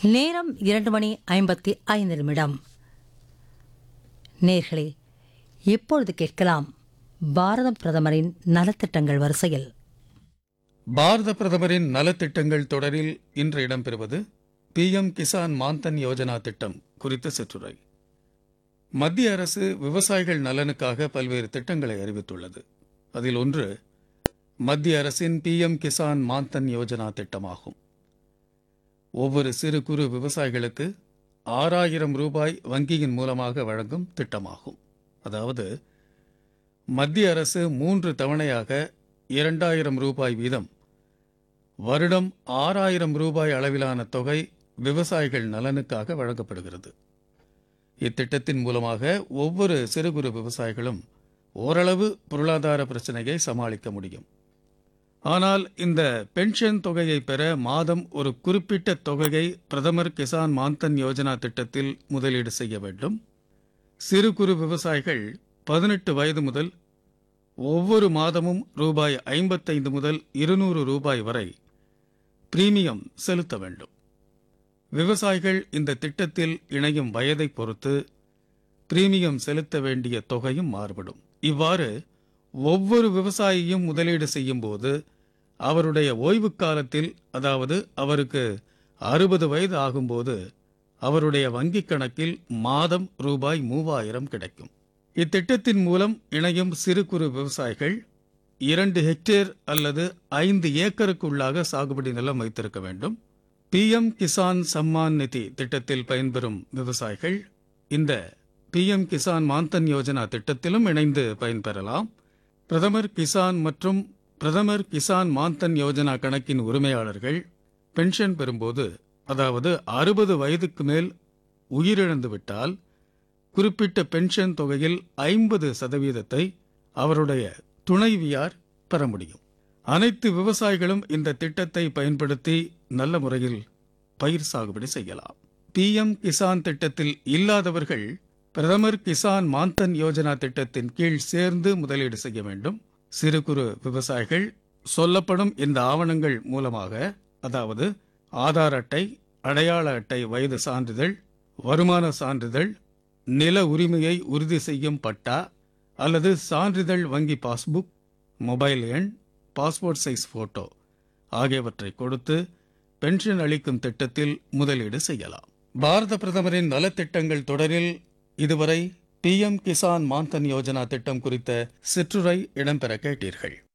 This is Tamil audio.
நேரம் இரண்டு மணி ஐம்பத்தி ஐந்து நிமிடம் நேர்களே இப்பொழுது கேட்கலாம் பாரத பிரதமரின் நலத்திட்டங்கள் வரிசையில் பாரத பிரதமரின் நலத்திட்டங்கள் தொடரில் இன்று இடம்பெறுவது பிஎம் கிசான் மான்தன் யோஜனா திட்டம் குறித்த சிற்றுரை மத்திய அரசு விவசாயிகள் நலனுக்காக பல்வேறு திட்டங்களை அறிவித்துள்ளது அதில் ஒன்று மத்திய அரசின் பிஎம் கிசான் மான்தன் யோஜனா திட்டமாகும் ஒவ்வொரு சிறு குறு விவசாயிகளுக்கு ஆறாயிரம் ரூபாய் வங்கியின் மூலமாக வழங்கும் திட்டமாகும் அதாவது மத்திய அரசு மூன்று தவணையாக இரண்டாயிரம் ரூபாய் வீதம் வருடம் ஆறாயிரம் ரூபாய் அளவிலான தொகை விவசாயிகள் நலனுக்காக வழங்கப்படுகிறது இத்திட்டத்தின் மூலமாக ஒவ்வொரு சிறு குறு விவசாயிகளும் ஓரளவு பொருளாதார பிரச்சனையை சமாளிக்க முடியும் ஆனால் இந்த பென்ஷன் தொகையை பெற மாதம் ஒரு குறிப்பிட்ட தொகையை பிரதமர் கிசான் மான்தன் யோஜனா திட்டத்தில் முதலீடு செய்ய வேண்டும் சிறு குறு விவசாயிகள் பதினெட்டு வயது முதல் ஒவ்வொரு மாதமும் ரூபாய் ஐம்பத்தைந்து முதல் இருநூறு ரூபாய் வரை பிரீமியம் செலுத்த வேண்டும் விவசாயிகள் இந்த திட்டத்தில் இணையும் வயதை பொறுத்து பிரீமியம் செலுத்த வேண்டிய தொகையும் மாறுபடும் இவ்வாறு ஒவ்வொரு விவசாயியும் முதலீடு செய்யும் போது அவருடைய ஓய்வு காலத்தில் அதாவது அவருக்கு அறுபது வயது ஆகும்போது அவருடைய வங்கிக் கணக்கில் மாதம் ரூபாய் மூவாயிரம் கிடைக்கும் இத்திட்டத்தின் மூலம் இணையும் சிறு குறு விவசாயிகள் இரண்டு ஹெக்டேர் அல்லது ஐந்து ஏக்கருக்குள்ளாக சாகுபடி நிலம் வைத்திருக்க வேண்டும் பிஎம் கிசான் சம்மான் நிதி திட்டத்தில் பயன்பெறும் விவசாயிகள் இந்த பிஎம் கிசான் மான்தன் யோஜனா திட்டத்திலும் இணைந்து பயன்பெறலாம் பிரதமர் கிசான் மற்றும் பிரதமர் கிசான் மான்தன் யோஜனா கணக்கின் உரிமையாளர்கள் பென்ஷன் பெறும்போது அதாவது அறுபது வயதுக்கு மேல் உயிரிழந்து விட்டால் குறிப்பிட்ட பென்ஷன் தொகையில் ஐம்பது சதவீதத்தை அவருடைய துணைவியார் பெற முடியும் அனைத்து விவசாயிகளும் இந்த திட்டத்தை பயன்படுத்தி நல்ல முறையில் பயிர் சாகுபடி செய்யலாம் பிஎம் கிசான் திட்டத்தில் இல்லாதவர்கள் பிரதமர் கிசான் மான்தன் யோஜனா திட்டத்தின் கீழ் சேர்ந்து முதலீடு செய்ய வேண்டும் சிறு குறு விவசாயிகள் சொல்லப்படும் இந்த ஆவணங்கள் மூலமாக அதாவது ஆதார் அட்டை அடையாள அட்டை வயது சான்றிதழ் வருமான சான்றிதழ் நில உரிமையை உறுதி செய்யும் பட்டா அல்லது சான்றிதழ் வங்கி பாஸ்புக் மொபைல் எண் பாஸ்போர்ட் சைஸ் போட்டோ ஆகியவற்றை கொடுத்து பென்ஷன் அளிக்கும் திட்டத்தில் முதலீடு செய்யலாம் பாரத பிரதமரின் நலத்திட்டங்கள் தொடரில் இதுவரை பிஎம் கிசான் மான்தன் யோஜனா திட்டம் குறித்த சிற்றுரை இடம்பெற கேட்டீர்கள்